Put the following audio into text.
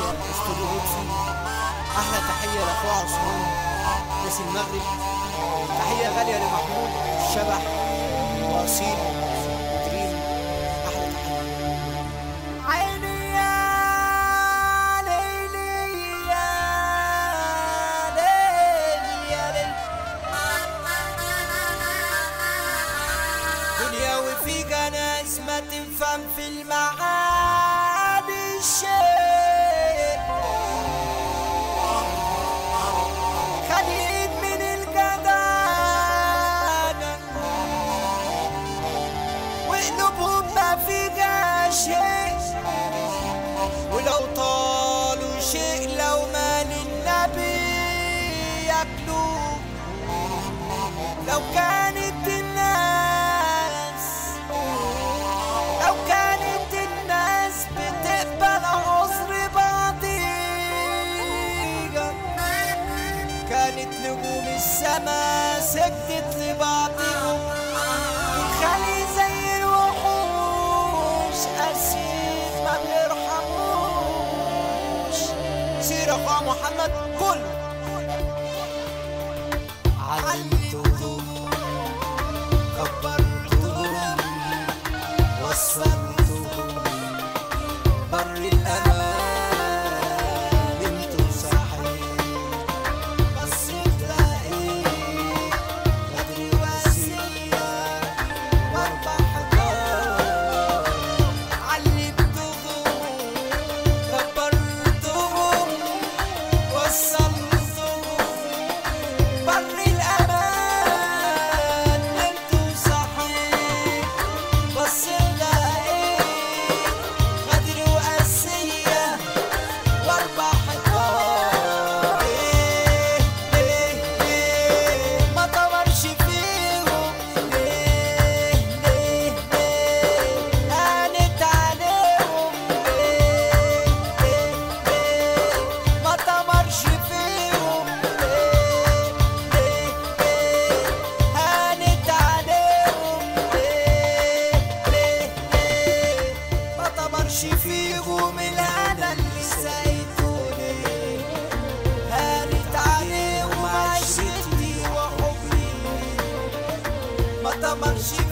استوديو هوتسي احلى تحيه لاخويا عثمان ناس المغرب تحيه غاليه لمحمود الشبح واصيل ودريم احلى تحيه عيني يا ليلي يا ليلي يا ليلي دنيا وفيك ناس ما تفهم في المعاني الشيء خليل من الجدعنة وقلوبهم ما فيها شيء ولو طالوا شيء لو مال النبي ياكلوه لو كانت الناس لو كانت الناس بتقبل عذر بعضيها كانت نجوم السما سكتت لبعضهم والخلي زي الوحوش أسير ما بيرحموش سير أخوة محمد كله علمتهم كبرتهم وصلتهم بر الأمان انتوا صحيح بس تلاقيه بدري واسية واربع حجار علمتهم كبرتهم وصلتهم بر الأمان انتوا صحيح بس تلاقيه بدري واسية واربع حجار ليه ليه ليه ما طمرش فيهم ليه ليه ليه هانت عليهم ليه ليه ليه ما طمرش فيهم ليه ليه ليه هانت عليهم ليه ليه ليه ما طمرش فيهم الهنا اللي سايتوني هانت عليهم عشرتي وحبي ما طمرش